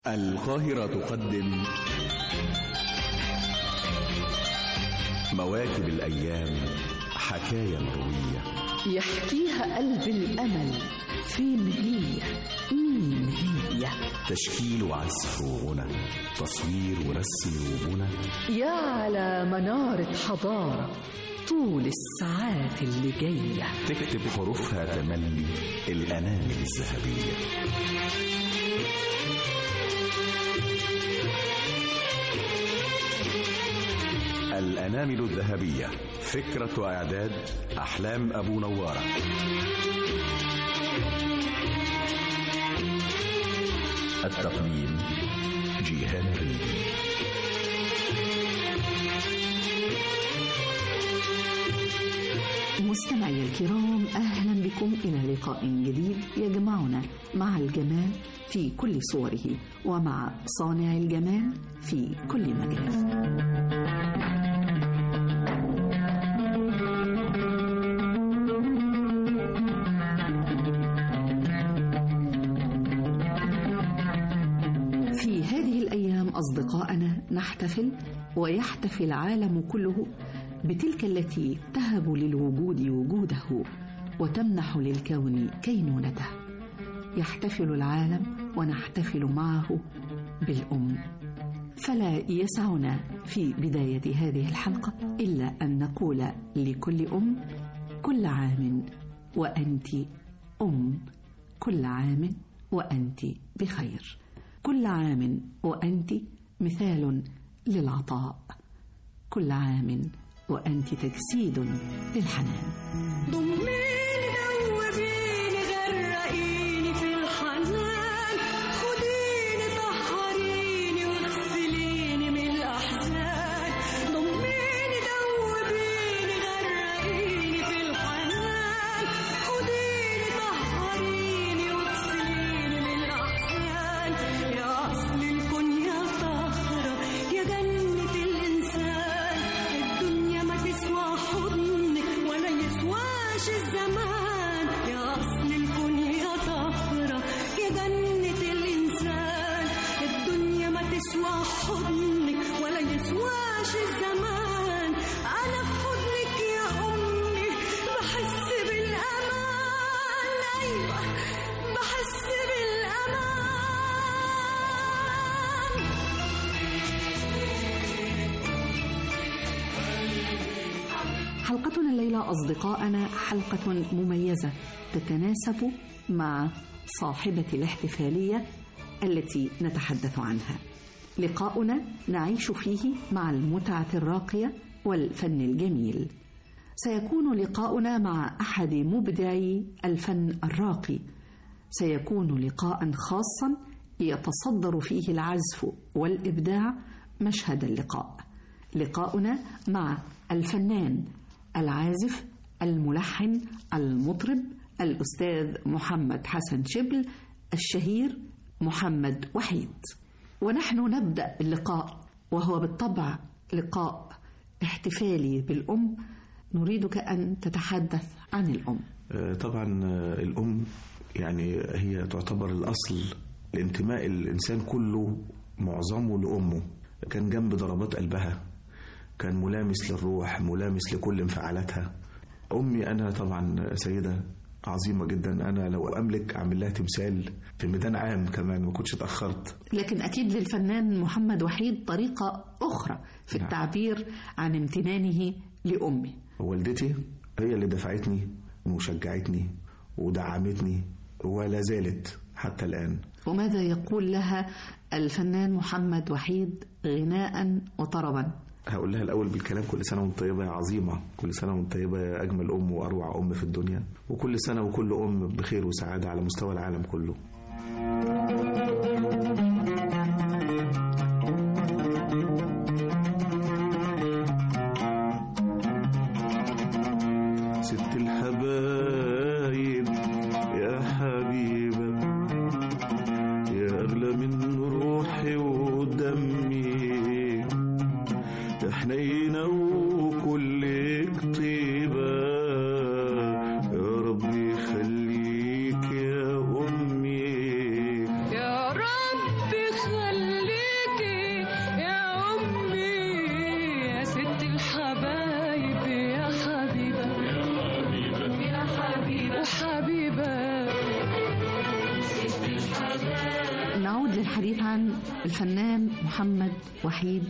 القاهرة تقدم مواكب الأيام حكاية مروية يحكيها قلب الأمل فين هي مين هي تشكيل وعزف وغنى تصوير ورسم وبنى يا على منارة حضارة طول الساعات اللي جاية تكتب حروفها تملي الأنامل الذهبية الأنامل الذهبية فكرة وإعداد أحلام أبو نوارة التقديم جيهان الريدي مستمعي الكرام أهلا بكم إلى لقاء جديد يجمعنا مع الجمال في كل صوره ومع صانع الجمال في كل مجال في هذه الأيام أصدقائنا نحتفل ويحتفل العالم كله بتلك التي تهب للوجود وجوده وتمنح للكون كينونته يحتفل العالم ونحتفل معه بالأم فلا يسعنا في بداية هذه الحلقة إلا أن نقول لكل أم كل عام وأنت أم كل عام وأنت بخير كل عام وأنت مثال للعطاء كل عام وأنت تجسيد للحنان ضميني دوبيني غرقيني في الحنان خديني طهريني واغسليني من الأحزان ضميني دوبيني غرقيني في الحنان خديني طهريني واغسليني من الأحزان يا أصل الكون يا طهرة يا جنة الإنسان الدنيا ما تسوى حضنك ولا يسواش الزمان يا أصل الكون يا طهرة يا جنة الإنسان الدنيا ما تسوى حضنك ولا يسواش الزمان أنا في حضنك يا أمي بحس بالأمان أيوة بحس بالأمان حلقتنا الليلة أصدقائنا حلقة مميزة تتناسب مع صاحبة الاحتفالية التي نتحدث عنها لقاؤنا نعيش فيه مع المتعة الراقية والفن الجميل سيكون لقاؤنا مع أحد مبدعي الفن الراقي سيكون لقاء خاصا يتصدر فيه العزف والإبداع مشهد اللقاء لقاؤنا مع الفنان العازف الملحن المطرب الأستاذ محمد حسن شبل الشهير محمد وحيد ونحن نبدأ اللقاء وهو بالطبع لقاء احتفالي بالأم نريدك أن تتحدث عن الأم آه، طبعا آه، الأم يعني هي تعتبر الأصل لانتماء الإنسان كله معظمه لأمه كان جنب ضربات قلبها كان ملامس للروح ملامس لكل انفعالاتها أمي أنا طبعا سيدة عظيمة جدا أنا لو أملك أعمل لها تمثال في ميدان عام كمان ما كنتش اتأخرت لكن أكيد للفنان محمد وحيد طريقة أخرى في نعم. التعبير عن امتنانه لأمه والدتي هي اللي دفعتني وشجعتني ودعمتني ولا زالت حتى الآن وماذا يقول لها الفنان محمد وحيد غناء وطربا هقول لها الأول بالكلام كل سنة وانت طيبة يا عظيمة كل سنة وانت طيبة يا أجمل أم وأروع أم في الدنيا وكل سنة وكل أم بخير وسعادة على مستوى العالم كله ست الحبايب يا حبيبة يا أغلى من روحي ودمي يا حنينة وكلك طيبة يا ربي خليك يا أمي يا رب للحديث عن الفنان محمد وحيد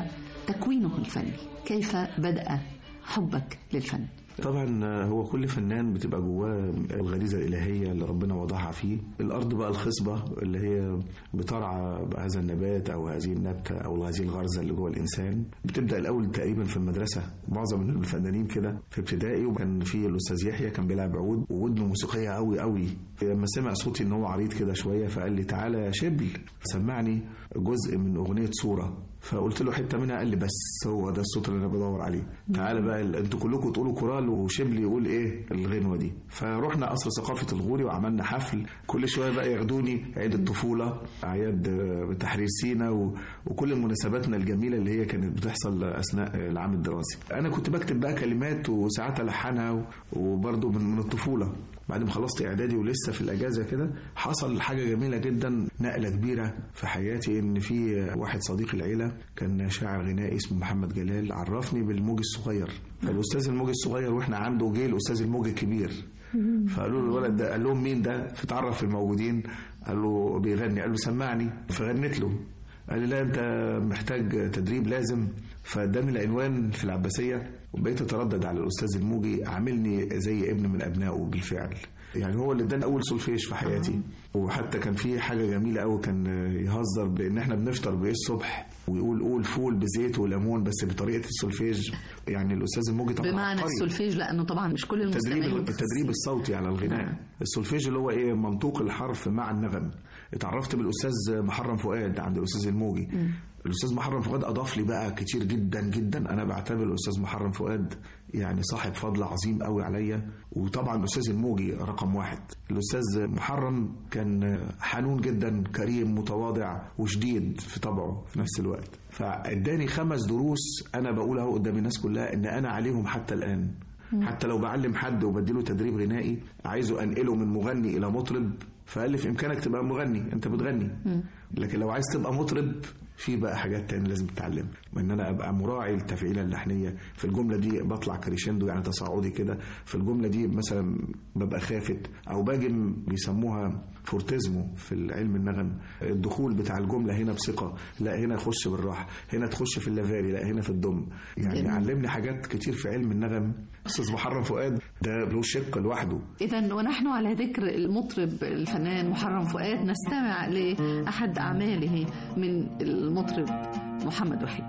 وتكوينه الفني كيف بدأ حبك للفن طبعا هو كل فنان بتبقى جواه الغريزه الالهيه اللي ربنا وضعها فيه الارض بقى الخصبه اللي هي بترعى هذا النبات او هذه النبته او هذه الغرزه اللي جوه الانسان بتبدا الاول تقريبا في المدرسه معظم الفنانين كده في ابتدائي وكان في الاستاذ يحيى كان بيلعب عود وودنه موسيقيه قوي قوي لما سمع صوتي ان هو عريض كده شويه فقال لي تعالى يا شبل سمعني جزء من اغنيه صوره فقلت له حته منها قال لي بس هو ده الصوت اللي انا بدور عليه تعالى بقى ال- انتوا كلكم تقولوا كورال وشبلي يقول ايه الغنوه دي فرحنا قصر ثقافه الغوري وعملنا حفل كل شويه بقى ياخدوني عيد الطفوله اعياد آه، تحرير سينا و... وكل مناسباتنا الجميله اللي هي كانت بتحصل اثناء العام الدراسي انا كنت بكتب بقى كلمات وساعات الحنها و... وبرضه من... من الطفوله بعد ما خلصت اعدادي ولسه في الاجازه كده حصل حاجه جميله جدا نقله كبيره في حياتي ان في واحد صديق العيله كان شاعر غنائي اسمه محمد جلال عرفني بالموج الصغير فالاستاذ الموج الصغير واحنا عنده جه الاستاذ الموج الكبير فقالوا له الولد ده قال لهم مين ده فتعرف الموجودين قال له بيغني قال له سمعني فغنيت له قال لي لا انت محتاج تدريب لازم فاداني العنوان في العباسيه وبقيت اتردد على الاستاذ الموجي عاملني زي ابن من ابنائه بالفعل يعني هو اللي اداني اول سولفيج في حياتي وحتى كان في حاجه جميله قوي كان يهزر بان احنا بنفطر بايه الصبح ويقول قول فول بزيت وليمون بس بطريقه السولفيج يعني الاستاذ الموجي طبعا بمعنى عبقري. السولفيج لانه طبعا مش كل التدريب المستمعين التدريب الصوتي على الغناء السولفيج اللي هو ايه منطوق الحرف مع النغم اتعرفت بالاستاذ محرم فؤاد عند الاستاذ الموجي الاستاذ محرم فؤاد اضاف لي بقى كتير جدا جدا انا بعتبر الاستاذ محرم فؤاد يعني صاحب فضل عظيم قوي عليا وطبعا الاستاذ الموجي رقم واحد الاستاذ محرم كان حنون جدا كريم متواضع وشديد في طبعه في نفس الوقت فاداني خمس دروس انا بقولها قدام الناس كلها ان انا عليهم حتى الان حتى لو بعلم حد وبديله تدريب غنائي عايزه انقله من مغني الى مطرب فقال لي في امكانك تبقى مغني انت بتغني لكن لو عايز تبقى مطرب في بقى حاجات تانية لازم تتعلم ان انا ابقى مراعي التفعيله اللحنيه في الجمله دي بطلع كريشندو يعني تصاعدي كده في الجمله دي مثلا ببقى خافت او باجي بيسموها فورتيزمو في العلم النغم الدخول بتاع الجمله هنا بثقه لا هنا اخش بالراحه هنا تخش في اللافاري لا هنا في الدم يعني جميل. علمني حاجات كتير في علم النغم استاذ محرم فؤاد ده له شق لوحده إذا ونحن على ذكر المطرب الفنان محرم فؤاد نستمع لأحد أعماله من المطرب محمد وحيد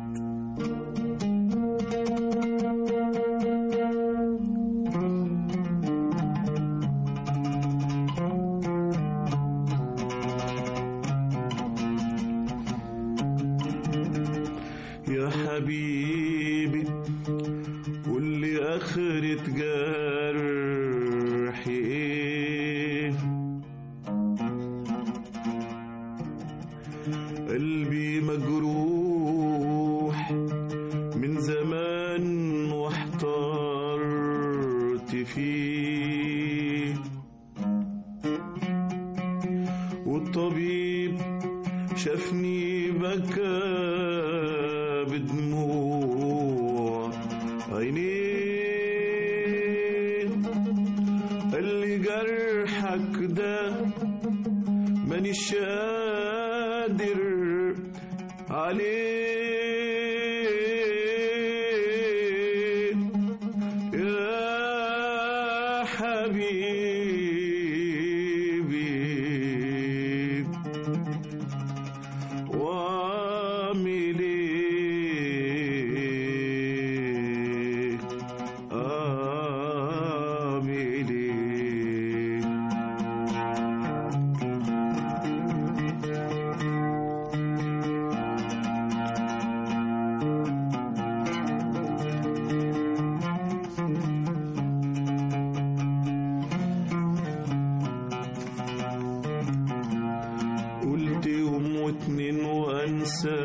يا حبيبي قول لي آخرة جرحي إيه قلبي مجروح من زمان واحترت فيه والطبيب شافني بكى بدموع عينيه قال لي جرحك ده مانيش قادر عليه يا حبيبي واعمل ايه اعمل ايه قلت يوم واتنين وانسى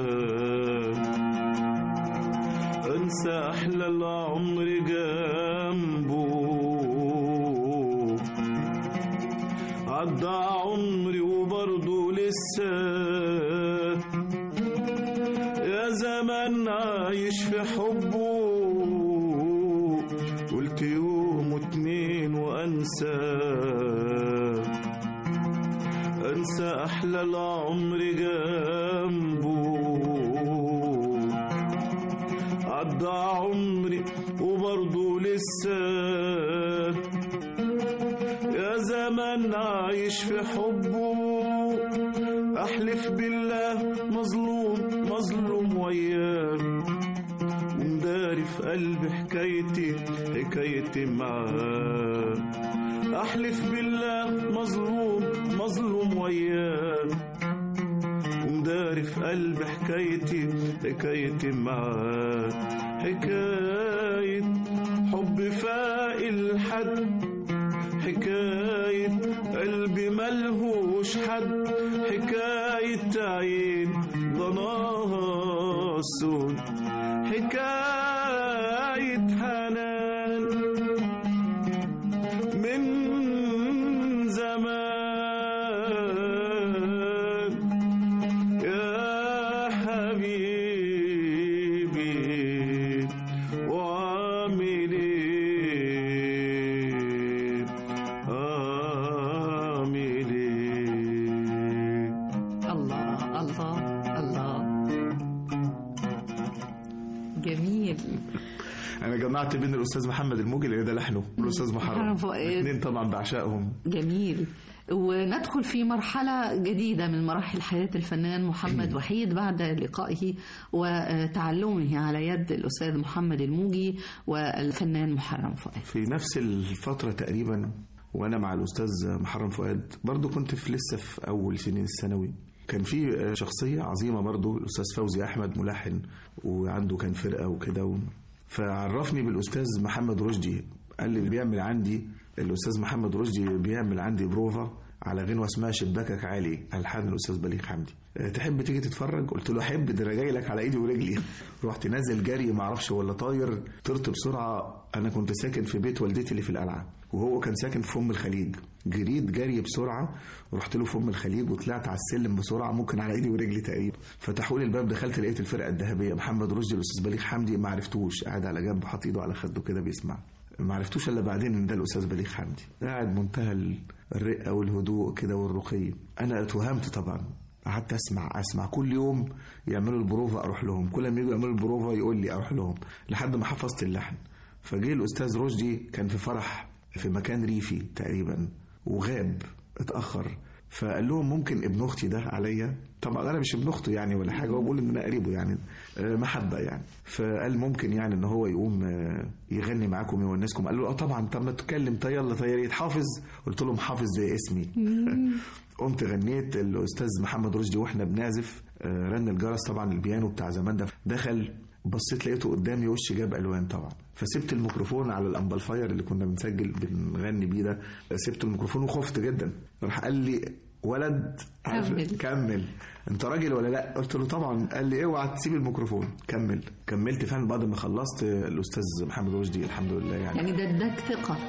انسى احلى العمر جنبه عدى عمري وبرضه لسه يا زمان عايش في حبه قلت يوم واتنين وانسى انسى احلى العمر عمري جنبه عدى عمري وبرضه لسه يا زمان عايش في حبه احلف بالله مظلوم مظلوم وياه مداري في قلبي حكايتي حكايتي معاه احلف بالله مظلوم مظلوم وياه مداري في قلبي حكايتي حكايتي معاه حكاية حب فاق الحد حكاية قلبي ملهوش حد حكاية عين ضناها السود حكاية حنان من زمان يا حبيبي وعامل ايه عامل ايه الله الله الله جميل انا جمعت بين الاستاذ محمد الموجي لان ده لحنه والاستاذ محرم محرم فؤاد. الاثنين طبعا بعشقهم جميل وندخل في مرحلة جديدة من مراحل حياة الفنان محمد وحيد بعد لقائه وتعلمه على يد الأستاذ محمد الموجي والفنان محرم فؤاد في نفس الفترة تقريبا وأنا مع الأستاذ محرم فؤاد برضو كنت في لسه في أول سنين الثانوي كان في شخصية عظيمة برضو الأستاذ فوزي أحمد ملحن وعنده كان فرقة وكده و... فعرفني بالأستاذ محمد رشدي قال لي اللي بيعمل عندي الأستاذ محمد رشدي بيعمل عندي بروفا على غنوة اسمها شباكك عالي ألحان الأستاذ بليغ حمدي أه، تحب تيجي تتفرج قلت له أحب ده أنا جاي لك على إيدي ورجلي رحت نازل جري معرفش ولا طاير طرت بسرعة أنا كنت ساكن في بيت والدتي اللي في القلعة وهو كان ساكن في أم الخليج جريت جري بسرعة ورحت له في أم الخليج وطلعت على السلم بسرعة ممكن على إيدي ورجلي تقريبا فتحوا لي الباب دخلت لقيت الفرقة الذهبية محمد رشدي الأستاذ بليغ حمدي ما عرفتوش قاعد على جنب حاطط إيده على خده كده بيسمع ما عرفتوش الا بعدين ان ده الاستاذ بليغ حمدي قاعد منتهى الرقه والهدوء كده والرقي انا اتوهمت طبعا قعدت اسمع اسمع كل يوم يعملوا البروفا اروح لهم كل ما يجوا يعملوا البروفا يقول لي اروح لهم لحد ما حفظت اللحن فجه الاستاذ رشدي كان في فرح في مكان ريفي تقريبا وغاب اتاخر فقال لهم ممكن ابن اختي ده عليا طبعا انا مش ابن اخته يعني ولا حاجه هو بيقول ان انا قريبه يعني آه، محبه يعني فقال ممكن يعني ان هو يقوم آه، يغني معاكم يونسكم قال له اه طبعا طب ما تتكلم طيب يلا طيب يا ريت حافظ قلت لهم حافظ زي اسمي قمت غنيت الاستاذ محمد رشدي واحنا بنعزف آه، رن الجرس طبعا البيانو بتاع زمان ده دخل بصيت لقيته قدامي وش جاب الوان طبعا فسبت الميكروفون على الامبلفاير اللي كنا بنسجل بنغني بيه ده سبت الميكروفون وخفت جدا راح قال لي ولد عارف- كمل. كمل انت راجل ولا لا قلت له طبعا قال لي اوعى تسيب الميكروفون كمل كملت فعلا بعد ما خلصت آه، الاستاذ محمد رشدي الحمد لله يعني يعني ده اداك ثقة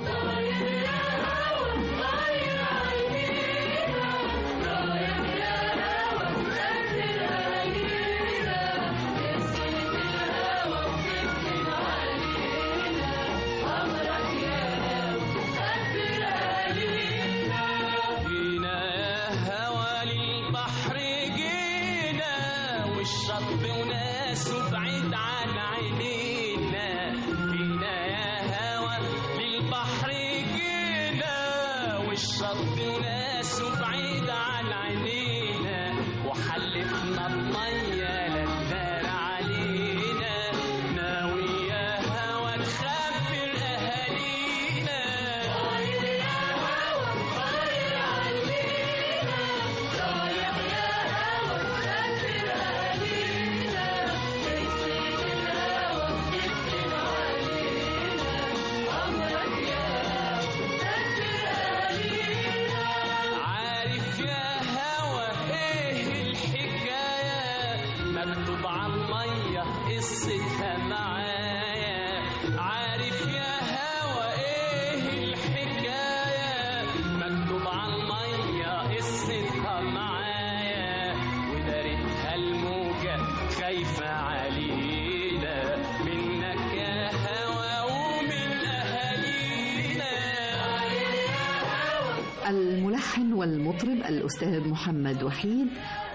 جينا يا هوا للبحر جينا والشط وناسه بعيد عن عينينا جينا يا هوا للبحر جينا والشط وناسه بعيد عن عينينا وحلفنا المية لا تدار علينا ناوي يا هوا تخبر أهالينا عارف يا هوا ايه الحكاية مكتوب على المية قصتها معايا عارف يا هوا ايه الحكاية مكتوب على المية قصتها معايا ودارتها الموجة خايفة علينا منك يا هوا ومن أهالينا الملحن والمطرب الأستاذ محمد وحيد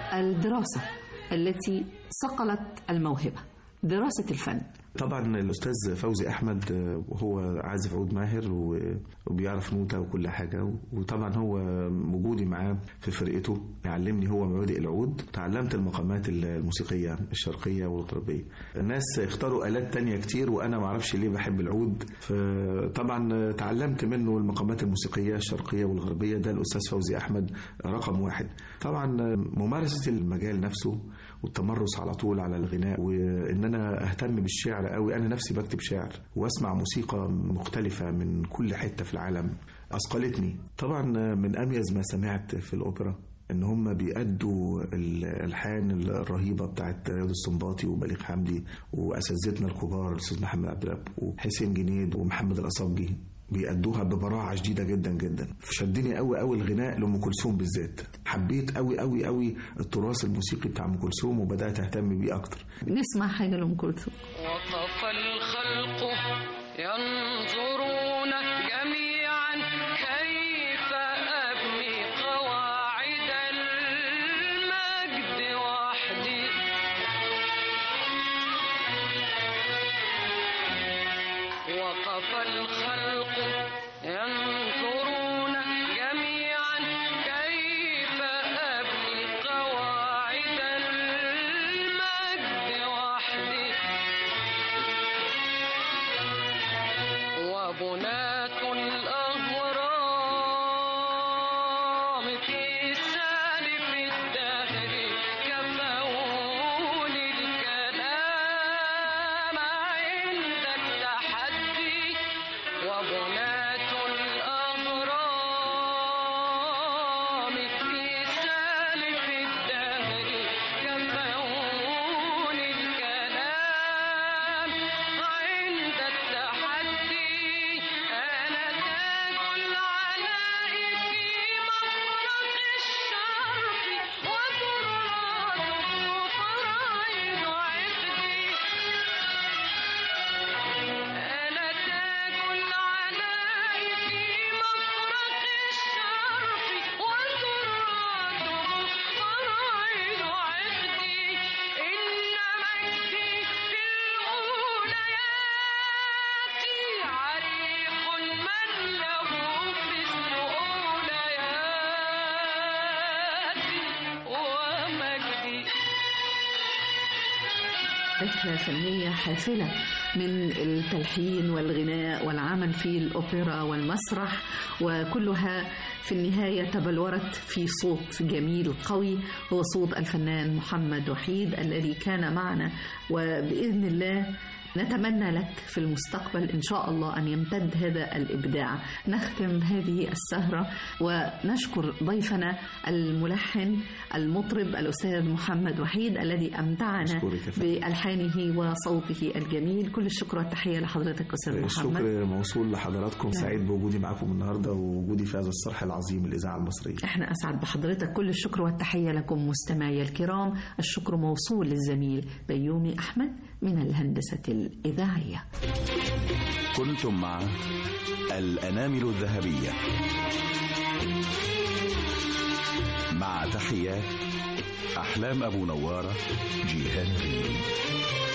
الدراسة التي صقلت الموهبة دراسة الفن طبعا الاستاذ فوزي احمد آه، وهو عازف عود ماهر و- وبيعرف نوته وكل حاجه وطبعا هو وجودي معاه في فرقته علمني هو مبادئ العود تعلمت المقامات الموسيقيه الشرقيه والغربيه الناس اختاروا الات تانية كتير وانا ما اعرفش ليه بحب العود فطبعا تعلمت منه المقامات الموسيقيه الشرقيه والغربيه ده الاستاذ فوزي احمد رقم واحد طبعا ممارسه المجال نفسه والتمرس على طول على الغناء وان انا اهتم بالشعر قوي انا نفسي بكتب شعر واسمع موسيقى مختلفه من كل حته في العالم اثقلتني طبعا من اميز ما سمعت في الاوبرا ان هم بيأدوا الالحان الرهيبه بتاعت رياض السنباطي وبليغ حمدي واساتذتنا الكبار الاستاذ محمد عبد الرب وحسين جنيد ومحمد الاصابجي بيأدوها ببراعه شديده جدا جدا شدني قوي قوي الغناء لام كلثوم بالذات حبيت قوي قوي قوي التراث الموسيقي بتاع ام كلثوم وبدات اهتم بيه اكتر نسمع حاجة لأم كلثوم وقف الخلق ينظرون جميعا كيف أبني قواعد المجد وحدي وقف الخلق ينظرون جميعا كيف أبني قواعد المجد وحدي وبناة الأهرام في سالف الدهر كفوني الكلام عند التحدي وبناة الأهرام في سالف الدهر كفوني الكلام عند التحدي أنا تاج العلاء في مفرق الشرق وذراته فرائض عقدي أنا تاج العلاء في مفرق الشرق وذراته فرائض عقدي إن مجدي في الأوليات عريق من له مثل أولياتي ومجدي رحلة فنية حافلة من التلحين والغناء والعمل في الأوبرا والمسرح وكلها في النهاية تبلورت في صوت جميل قوي هو صوت الفنان محمد وحيد الذي كان معنا وبإذن الله نتمنى لك في المستقبل إن شاء الله أن يمتد هذا الإبداع نختم هذه السهرة ونشكر ضيفنا الملحن المطرب الأستاذ محمد وحيد الذي أمتعنا أشكرك يا فندم. بألحانه وصوته الجميل كل الشكر والتحية لحضرتك أستاذ محمد الشكر موصول لحضراتكم سعيد بوجودي معكم النهارده ووجودي في هذا الصرح العظيم الاذاعه المصريه احنا اسعد بحضرتك كل الشكر والتحيه لكم مستمعي الكرام الشكر موصول للزميل بيومي احمد من الهندسه الاذاعيه كنتم مع الأنامل الذهبية مع تحيات أحلام أبو نوارة جيهان ريم